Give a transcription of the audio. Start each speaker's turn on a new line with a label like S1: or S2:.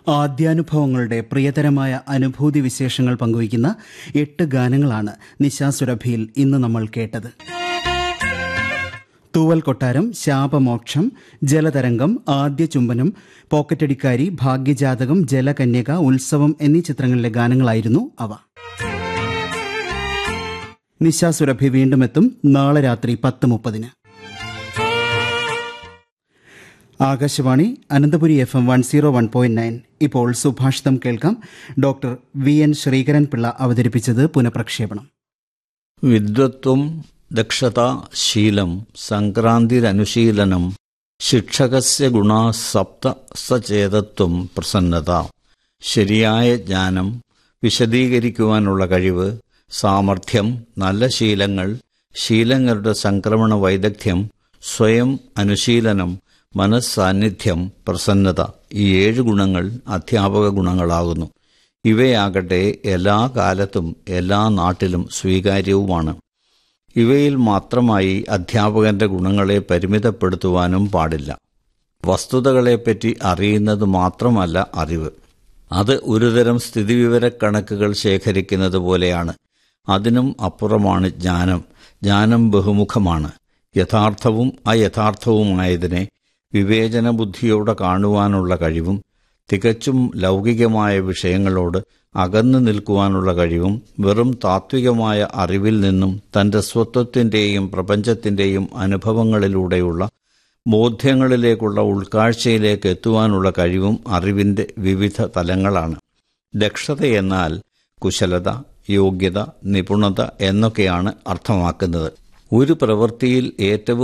S1: ആദ്യാനുഭവങ്ങളുടെ പ്രിയതരമായ അനുഭൂതി വിശേഷങ്ങൾ പങ്കുവയ്ക്കുന്ന എട്ട് ഗാനങ്ങളാണ് നിശാസുരഭിയിൽ ഇന്ന് നമ്മൾ കേട്ടത് തൂവൽ കൊട്ടാരം ശാപമോക്ഷം ജലതരംഗം ആദ്യ ചുംബനം പോക്കറ്റടിക്കാരി ഭാഗ്യജാതകം ജലകന്യക ഉത്സവം എന്നീ ചിത്രങ്ങളിലെ ഗാനങ്ങളായിരുന്നു അവ നിശാസുരഭി വീണ്ടും എത്തും നാളെ രാത്രി പത്ത് മുപ്പതിന് Akashvani Ananthapuri F M one zero one point nine ഇപ്പോൾ സുഭാഷിതം കേൾക്കാം doctor V N Sreekaran Pillai അവതരിപ്പിച്ചത് പുനഃപ്രക്ഷേപണം
S2: വിദ്വത്വം ദക്ഷത ശീലം സംക്രാന്തിരനുശീലനം ശിക്ഷകസ്യ ഗുണ സപ്ത സചേതത്വം പ്രസന്നത ശരിയായ ജ്ഞാനം വിശദീകരിക്കുവാനുള്ള കഴിവ് സാമർഥ്യം നല്ല ശീലങ്ങൾ ശീലങ്ങളുടെ സംക്രമണ വൈദഗ്ധ്യം സ്വയം അനുശീലനം മനസ്സാന്നിധ്യം പ്രസന്നത ഈ ഏഴ് ഗുണങ്ങൾ അധ്യാപക ഗുണങ്ങളാകുന്നു ഇവയാകട്ടെ എല്ലാ കാലത്തും എല്ലാ നാട്ടിലും സ്വീകാര്യവുമാണ് ഇവയിൽ മാത്രമായി അധ്യാപകന്റെ ഗുണങ്ങളെ പരിമിതപ്പെടുത്തുവാനും പാടില്ല വസ്തുതകളെപ്പറ്റി അറിയുന്നത് മാത്രമല്ല അറിവ് അത് ഒരുതരം സ്ഥിതിവിവരക്കണക്കുകൾ ശേഖരിക്കുന്നത് പോലെയാണ് അതിനും അപ്പുറമാണ് ജ്ഞാനം ജ്ഞാനം ബഹുമുഖമാണ് യഥാർത്ഥവും അയഥാർത്ഥവുമായതിനെ വിവേചന ബുദ്ധിയോടെ കാണുവാനുള്ള കഴിവും തികച്ചും ലൗകികമായ വിഷയങ്ങളോട് അകന്നു നിൽക്കുവാനുള്ള കഴിവും വെറും താത്വികമായ അറിവിൽ നിന്നും തന്റെ സ്വത്വത്തിന്റെയും പ്രപഞ്ചത്തിന്റെയും അനുഭവങ്ങളിലൂടെയുള്ള ബോധ്യങ്ങളിലേക്കുള്ള ഉൾക്കാഴ്ചയിലേക്ക് എത്തുവാനുള്ള കഴിവും അറിവിന്റെ വിവിധ തലങ്ങളാണ് ദക്ഷത എന്നാൽ കുശലത യോഗ്യത നിപുണത എന്നൊക്കെയാണ് അർത്ഥമാക്കുന്നത് ഒരു പ്രവൃത്തിയിൽ ഏറ്റവും